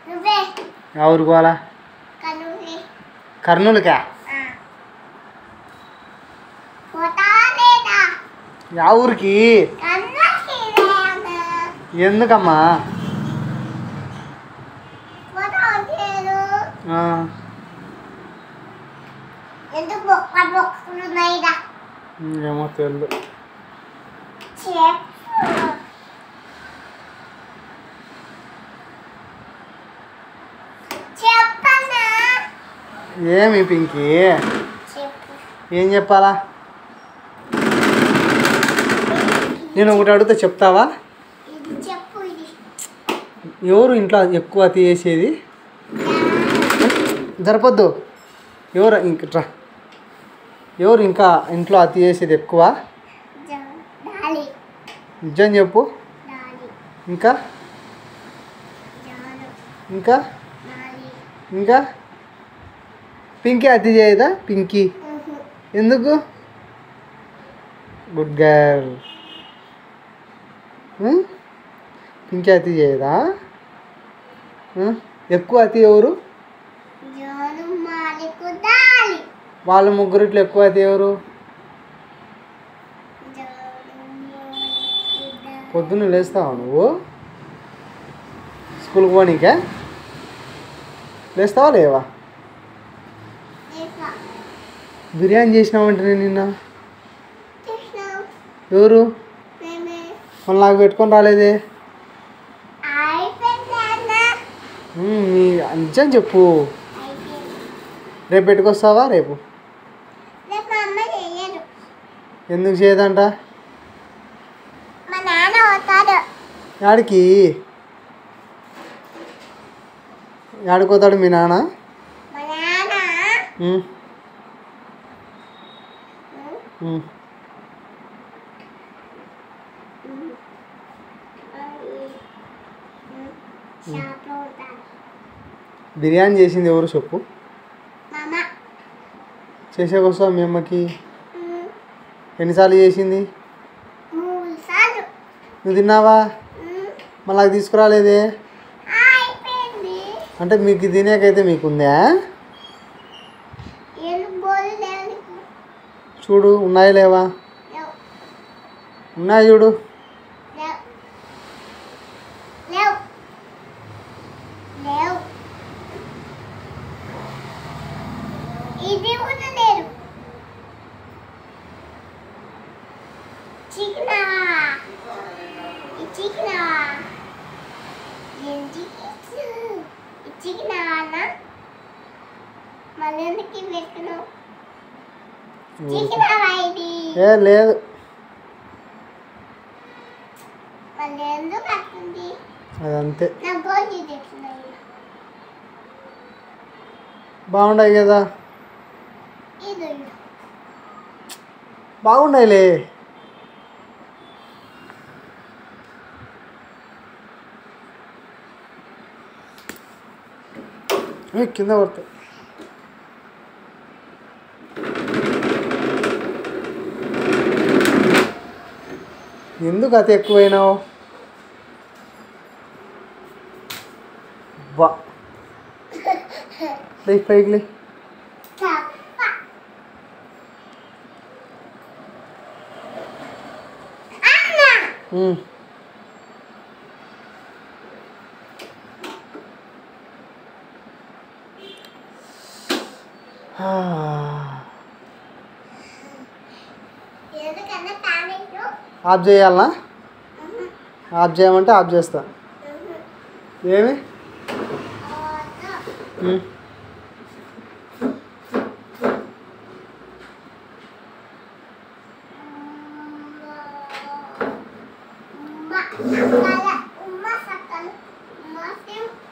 నువ్వే ఎవరు పోవాలా కనువ్వే కర్నూలుకా పోతా లేదా యా ఊరికి కన్నకి ఎందుకమ్మా పోతా వచ్చేరు ఆ, ఎందుకు బొక్క బొక్కలు ఉన్నాయిదా ఏమో తెలియదు చెప్పు చెప్పన్నా ఏమి పింకి చెప్పు ఏం చెప్పాలా నేను ఒకటి అడిగితే చెప్తావా ఇది చెప్పు ఇది ఎవరు ఇంట్లో ఎక్కువ తీసేది జరపొద్దు ఎవరు ఇంకట్రా ఎవరు ఇంకా ఇంట్లో అతి చేసేది ఎక్కువ డాలి నిజం చెప్పు డాలి ఇంకా జాను ఇంకా డాలి ఇంకా పింకీ అతి చేయదా పింకీ ఎందుకు గుడ్ గర్ల్ పింకీ అతి చేయదా ఉం? ఎక్కువ అతి ఎవరు జాను మాలికు డాలి వాళ్ళ ముగ్గురిట్లో ఎక్కువ అతి ఎవరు జాను మాలికు డాలి పొద్దున్న లేస్తావా నువ్వు స్కూల్కి పోనీకా లేస్తావా లేవా ఇట్లా బిర్యానీ చేసినావంటే నేను నిన్న చేసినావు ఎవరు మేమే మళ్ళీ నాకు పెట్టుకొని రాలేదే అయిపోయిందన్నా ఉమ్, నీ నిజం చెప్పు అయిపోయింది రేపు పెట్టుకొస్తావా రేపు రేపు మా అమ్మ చేయదు ఎందుకు చేయదంట మా నాన్న అవుతాడు యాడికి యాడికి పోతాడు మీ నాన్న మా నాన్న ఉమ్, ఉమ్, ఉమ్. ఉమ్, ఉమ్, షాప్లో ఉంటాడు బిర్యానీ చేసింది ఎవరు చెప్పు మా అమ్మ చేసేకొస్తావా మీ అమ్మకి ఉమ్, ఎన్నిసార్లు చేసింది మూడు సార్లు నువ్వు తిన్నావా ఉమ్, మళ్ళీ నాకు తీసుకురాలేదే అయిపోయింది అంటే మీకు తినేకైతే మీకుందా ఏళ్ళు బోలు లేవు నీకు చూడు ఉన్నాయి లేవా లేవు ఉన్నాయి చూడు లేవు లేవు లేవు ఇది కూడా లేదు చికెనా ఈ చికెనా ఏం చికెన్ ఈ చికెనా అన్న మళ్ళీ ఎందుకు పెట్టుకున్నావు చికెనా ఇది ఏ లేదు మళ్ళీ ఎందుకు వస్తుంది అదంతే నా గోజీ తెచ్చున్నాయి బాగున్నాయి కదా ఇది బాగున్నాయిలే ఏ, కింద పడతాయి ఎందుకు అతి ఎక్కువైనావు బా లే పైకి లే తప్ప అన్న ఉమ్. ఆ. ఎందుకన్నా తానేసు ఆఫ్ చేయాలనా ఆఫ్ చేయమంటే ఆఫ్ చేస్తా ఏమి ఉమ్. ఉమ్మ సక్కల ఉమ్మ సక్కలు ఉమ్మ సేమ్